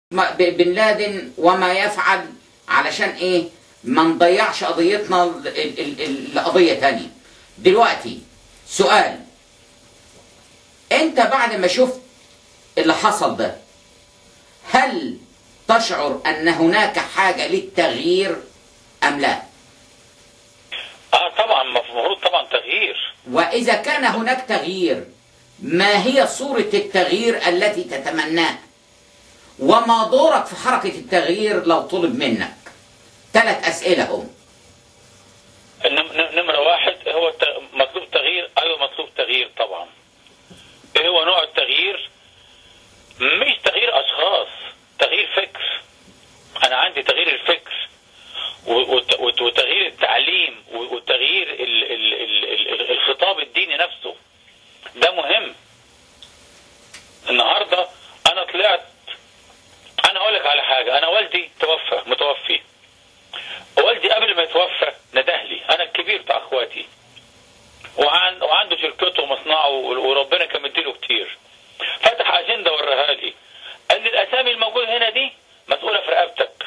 ما- ب- بن لادن وما يفعل علشان ايه ما نضيعش قضيتنا ل- ال- ال- ال- لقضية تانية دلوقتي سؤال انت بعد ما شفت اللي حصل ده هل تشعر ان هناك حاجة للتغيير ام لا اه طبعا المفروض طبعا تغيير واذا كان هناك تغيير ما هي صورة التغيير التي تتمناها وما دورك في حركة التغيير لو طلب منك ثلاث أسئلة هم النم- نم- نمرة واحد هو الت- مطلوب تغيير ايوه مطلوب تغيير طبعا ايه هو نوع التغيير مش تغيير اشخاص تغيير فكر انا عندي تغيير الفكر و- وت- وت- وتغيير التعليم و- وتغيير ال- ال- ال- ال- الخطاب الديني نفسه ده مهم النهارده انا طلعت انا اقول لك على حاجه انا والدي توفى متوفي والدي قبل ما يتوفى ندهلي انا الكبير بتاع اخواتي وعن وعنده شركته ومصنعه وربنا كان مديله كتير فتح اجنده وراها لي قال لي الاسامي الموجوده هنا دي مسؤوله في رقبتك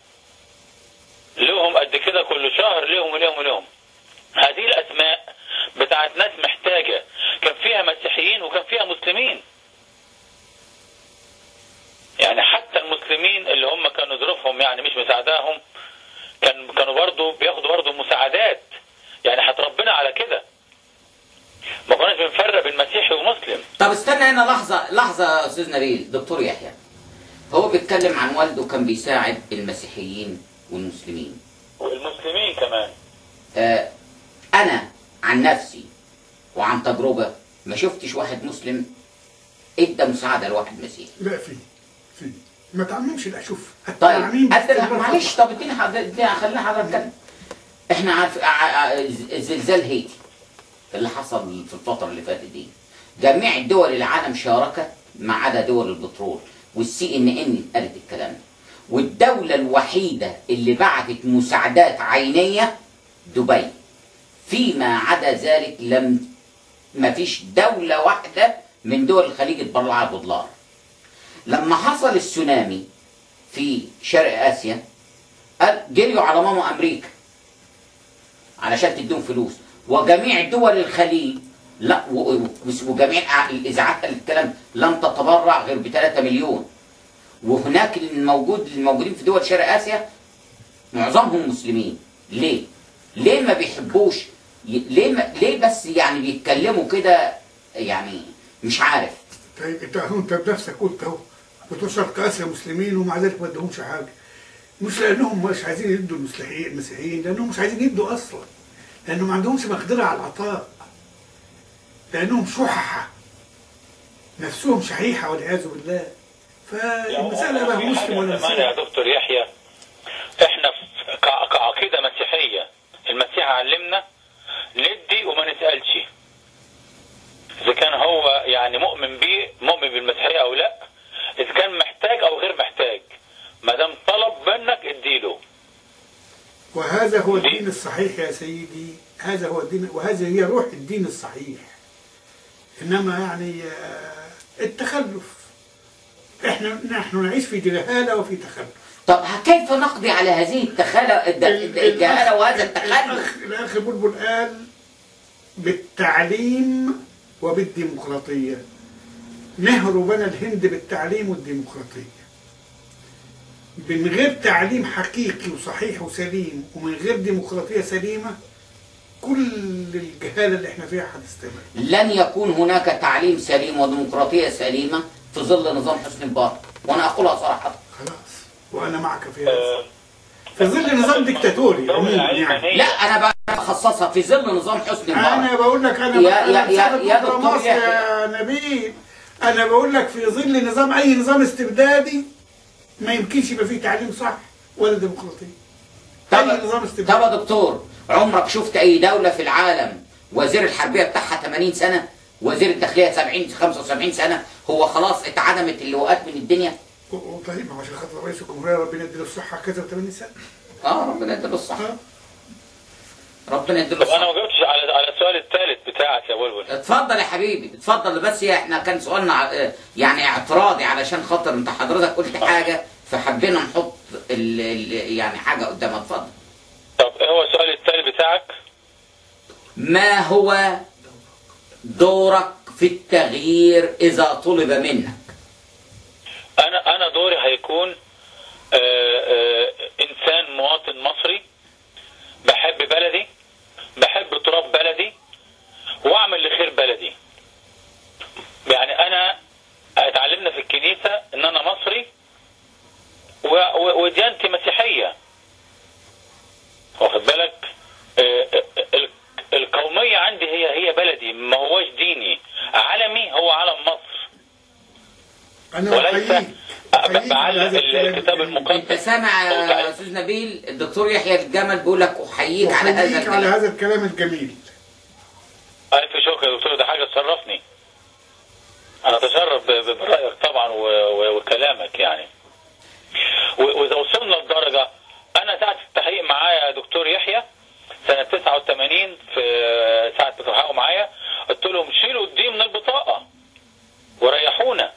لهم قد كده كل شهر لهم ولهم ولهم هذه الاسماء بتاعت ناس محتاجه كان فيها مسيحيين وكان فيها مسلمين يعني حتى المسلمين اللي هم كانوا ظروفهم يعني مش مساعداهم كان كانوا برضه بياخدوا برضه مساعدات يعني هتربنا على كده ما كناش بنفرق بين مسيحي ومسلم طب استنى هنا لحظة لحظة يا أستاذ نبيل دكتور يحيى هو بيتكلم عن والده كان بيساعد المسيحيين والمسلمين والمسلمين كمان آه أنا عن نفسي وعن تجربة ما شفتش واحد مسلم ادى مساعدة لواحد مسيحي لا في في ما تعممش لا شوف طيب التعميم أدي باستمرار معلش خطأ. طب اديني حضرتك اديني خلينا حضرتك اتكلم احنا عارف ع- ع- زلزال هيتي اللي حصل في الفترة اللي فاتت دي جميع دول العالم شاركت ما عدا دول البترول والسي ان ان قالت الكلام ده والدولة الوحيدة اللي بعتت مساعدات عينية دبي فيما عدا ذلك لم ما فيش دولة واحدة من دول الخليج اتبرعت بدولار لما حصل السونامي في شرق اسيا قال جريوا على ماما امريكا علشان تديهم فلوس وجميع دول الخليج لا و- و- وجميع الع- الاذاعات قالت الكلام لم تتبرع غير ب 3 مليون وهناك الموجود الموجودين في دول شرق اسيا معظمهم مسلمين ليه؟ ليه ما بيحبوش ي- ليه ما ليه بس يعني بيتكلموا كده يعني مش عارف طيب انت اهو انت بنفسك قلت اهو بتوع شرق اسيا مسلمين ومع ذلك ما ادهمش حاجه مش لانهم مش عايزين يدوا المسيحيين المسيحيين لانهم مش عايزين يدوا اصلا لانهم ما عندهمش مقدره على العطاء لانهم شححه نفسهم شحيحه والعياذ بالله فالمساله بقى في مسلم حاجة ولا كمان يا مسيحي دكتور يحيى احنا في- كع- كعقيده مسيحيه المسيح علمنا ندي وما نسالش اذا كان هو يعني مؤمن بيه مؤمن بالمسيحيه او لا اذا كان محتاج او غير محتاج ما دام طلب منك اديله وهذا هو الدين الصحيح يا سيدي هذا هو الدين وهذه هي روح الدين الصحيح انما يعني آه، التخلف احنا نحن نعيش في جهاله وفي تخلف طب كيف نقضي على هذه التخالة الد- الد- الجهالة وهذا التخلف الأخ- الأخ بلبل قال بالتعليم وبالديمقراطية نهر بنى الهند بالتعليم والديمقراطية من غير تعليم حقيقي وصحيح وسليم ومن غير ديمقراطية سليمة كل الجهالة اللي احنا فيها هتستمر لن يكون هناك تعليم سليم وديمقراطية سليمة في ظل نظام حسني مبارك وأنا أقولها صراحة خلاص وأنا معك في هذا في ظل نظام ديكتاتوري عموما يعني لا أنا بقى بخصصها في ظل نظام حسني انا مبارك بقول لك انا يا- أنا يا- يا- مسافر يا بكرة دكتور مصر يحيى. يا نبيل انا بقول لك في ظل نظام اي نظام استبدادي ما يمكنش يبقى فيه تعليم صح ولا ديمقراطيه طب اي نظام طب استبدادي يا دكتور عمرك شفت أي دولة في العالم وزير الحربية بتاعها 80 سنة وزير الداخلية 70 75 سنة هو خلاص اتعدمت اللواءات من الدنيا و- و- طيب ما هو عشان خاطر رئيس الجمهوريه ربنا يديله الصحه كذا و80 سنه اه ربنا يديله الصحة آه. ربنا يديله طب انا ما الصحة جاوبتش على على السؤال الثالث بتاعك يا بلبل اتفضل يا حبيبي اتفضل بس يا احنا كان سؤالنا ع- يعني اعتراضي علشان خاطر انت حضرتك قلت حاجه فحبينا نحط ال ال يعني حاجه قدامك اتفضل طب ايه هو السؤال الثالث بتاعك ما هو دورك في التغيير اذا طلب منك انا انا دوري هيكون آه، آه، انسان مواطن مصري بحب بلدي بحب تراب بلدي واعمل لخير بلدي يعني انا اتعلمنا في الكنيسه ان انا مصري و- و- وديانتي مسيحيه واخد بالك آه، آه، ال- القوميه عندي هي هي بلدي ما هوش ديني علمي هو علم مصر انا وليس احييك احييك على بعلق هذا الكلام الكتاب الجميل. المقدس انت سامع يا استاذ نبيل الدكتور يحيى الجمل بيقول لك احييك على هذا احييك على الكلام هذا الكلام الجميل ألف شكر يا دكتور ده حاجة تشرفني أنا أتشرف ب- ب- برأيك طبعا و- و- وكلامك يعني و- وإذا وصلنا لدرجة أنا ساعة التحقيق معايا يا دكتور يحيى سنة 89 في ساعة بتحققوا معايا قلت لهم شيلوا الدي من البطاقة وريحونا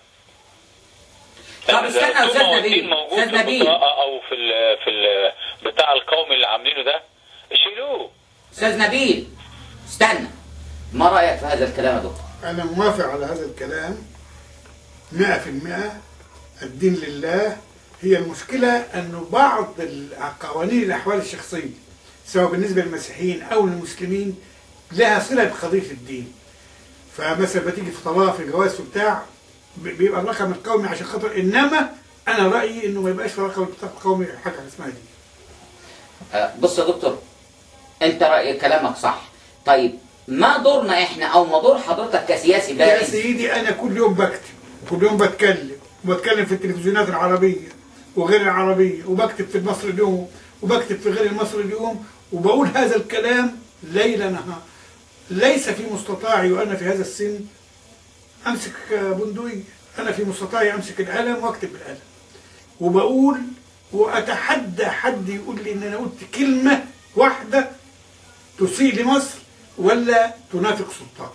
طب لأن استنى إذا يا أستاذ طول ما هو نبيل، الدين موجود أستاذ في نبيل. البطاقة أو في ال في ال بتاع القومي اللي عاملينه ده شيلوه استاذ نبيل استنى ما رايك في هذا الكلام يا دكتور أنا موافق على هذا الكلام مئة في المئة الدين لله هي المشكلة أنه بعض القوانين الأحوال الشخصية سواء بالنسبة للمسيحيين أو للمسلمين لها صلة بقضية الدين فمثلا بتيجي في طلاق في جواز في بتاع ب- بيبقى الرقم القومي عشان خاطر إنما أنا رأيي إنه ما يبقاش في رقم القومي حاجة اسمها دي آه، بص يا دكتور انت راي كلامك صح طيب ما دورنا احنا او ما دور حضرتك كسياسي يا بارز سيدي انا كل يوم بكتب كل يوم بتكلم وبتكلم في التلفزيونات العربيه وغير العربيه وبكتب في المصري اليوم وبكتب في غير المصري اليوم وبقول هذا الكلام ليل نهار ليس في مستطاعي وانا في هذا السن امسك بندقيه انا في مستطاعي امسك القلم واكتب بالقلم وبقول واتحدى حد يقول لي ان انا قلت كلمه واحده تسيء لمصر ولا تنافق سلطان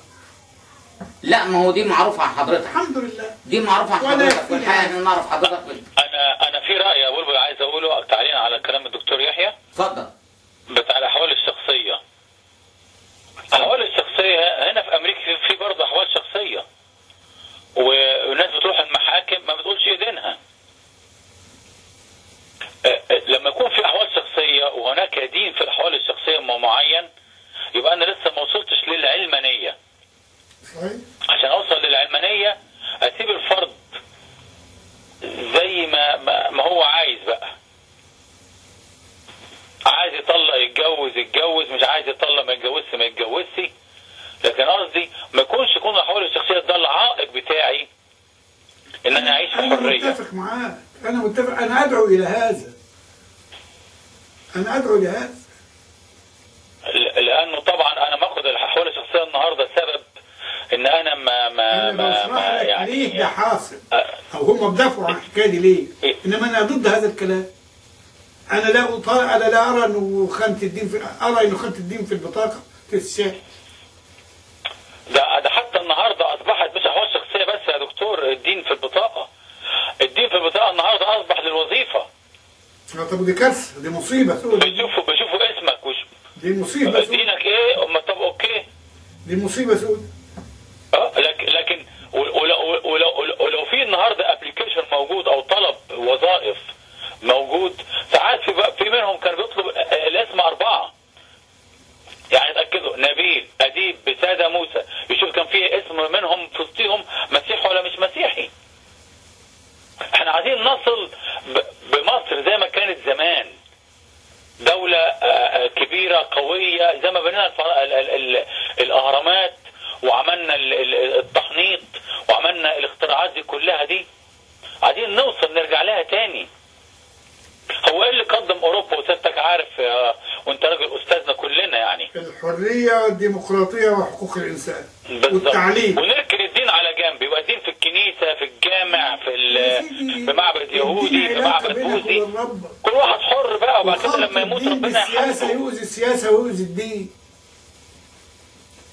لا ما هو دي معروفه عن حضرتك الحمد لله دي معروفه عن ولا حضرتك يكفيني والحقيقه هذا. ان نعرف حضرتك بال- انا انا في راي يا بلبل عايز اقوله تعليقا على كلام الدكتور يحيى اتفضل بتاع الاحوال الشخصيه الاحوال الشخصيه هنا في امريكا في- في برضه احوال شخصيه والناس بتروح المحاكم ما بتقولش ايدينها أه، أه، لما يكون في احوال شخصيه وهناك دين في الاحوال الشخصيه م- معين يبقى انا لسه ما وصلتش للعلمانيه صحيح عشان اوصل للعلمانيه اسيب الفرد زي ما ما, ما هو عايز بقى عايز يطلق يتجوز يتجوز مش عايز يطلق ما يتجوزش ما يتجوزش لكن قصدي ما يكونش يكون الاحوال الشخصيه ده العائق بتاعي ان انا اعيش في انا حريه متفق معاك انا متفق انا ادعو الى هذا انا ادعو لهذا ل- لانه طبعا انا ماخد الاحوال الشخصيه النهارده سبب ان انا ما ما انا ما, بشرح ما لك يعني ليه ده حاصل أه، او هم بدافعوا عن الحكايه دي ليه إيه. انما انا ضد هذا الكلام انا لا أطالع انا لا ارى انه خانه الدين في ارى انه خانه الدين في البطاقه تتشال ده ده حتى النهارده اصبحت مش احوال شخصيه بس يا دكتور الدين في البطاقه الدين في البطاقه النهارده اصبح للوظيفه آه، طب دي كارثه دي مصيبه سودة دي. بيشوفوا بيشوفوا اسمك وش دي مصيبه سودة دينك ايه أما طب اوكي دي مصيبه سودة اه لكن لكن ولو ولو ولو, ولو في النهارده ابلكيشن موجود او طلب وظائف موجود ساعات في بقى- في منهم كان بيطلب آه، الاسم اربعه يعني اتاكدوا نبيل اديب بساده موسى يشوف كان في اسم منهم في وسطهم مسيحي ولا مش مسيحي احنا عايزين نصل ب- بمصر زي ما كانت زمان دولة آه، آه، كبيرة قوية زي ما بنينا الف- ال- ال- ال- الأهرامات وعملنا ال- ال- التحنيط وعملنا الاختراعات دي كلها دي عايزين نوصل نرجع لها تاني هو ايه اللي قدم اوروبا وسيادتك عارف يا- وانت راجل استاذنا كلنا يعني الحريه والديمقراطيه وحقوق الانسان بالظبط. والتعليم ونركن الدين على جنب يبقى الدين في الكنيسه في الجامع في يا ال- سيدي، في معبد الدين يهودي في علاقة معبد بينك بوذي وبين ربك. كل واحد حر بقى وبعد كده وخلط لما يموت الدين ربنا بالسياسه يحاسبه يؤذي السياسه ويؤذي الدين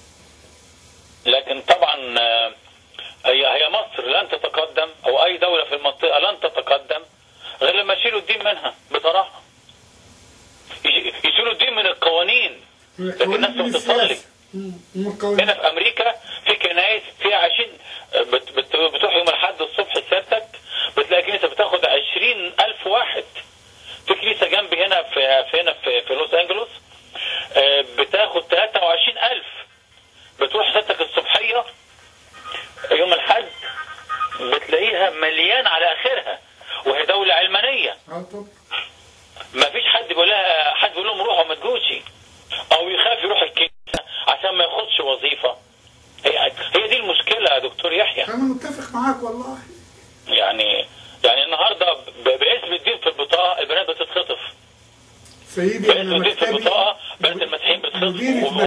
لكن طبعا آه، هي هي مصر لن تتقدم او اي دوله في المنطقه لن تتقدم غير لما يشيلوا الدين منها بصراحه يش- يشيلوا الدين من القوانين لكن الناس من بتصلي السياسة. مم. من القوانين. هنا في امريكا في كنايس فيها 20 بت بت بتروح يوم الاحد الصبح سيادتك بتلاقي كنيسه بتاخد 20000 واحد في كنيسه جنبي هنا في, في هنا في, في لوس انجلوس آه، بتاخد 23000 بتروح سيادتك الصبحيه يوم الاحد بتلاقيها مليان على اخرها وهي دوله علمانيه اه طب ما فيش حد بيقول لها حد بيقول لهم روحوا ما تجوشي او يخاف يروح الكنيسه عشان ما ياخدش وظيفه هي هي دي المشكله يا دكتور يحيى انا متفق معاك والله يعني يعني النهارده ب- باسم الدين في البطاقه البنات بتتخطف سيدي باسم انا الدين في مكتبي البطاقه بنات المسيحيين بتتخطف مديرة وب-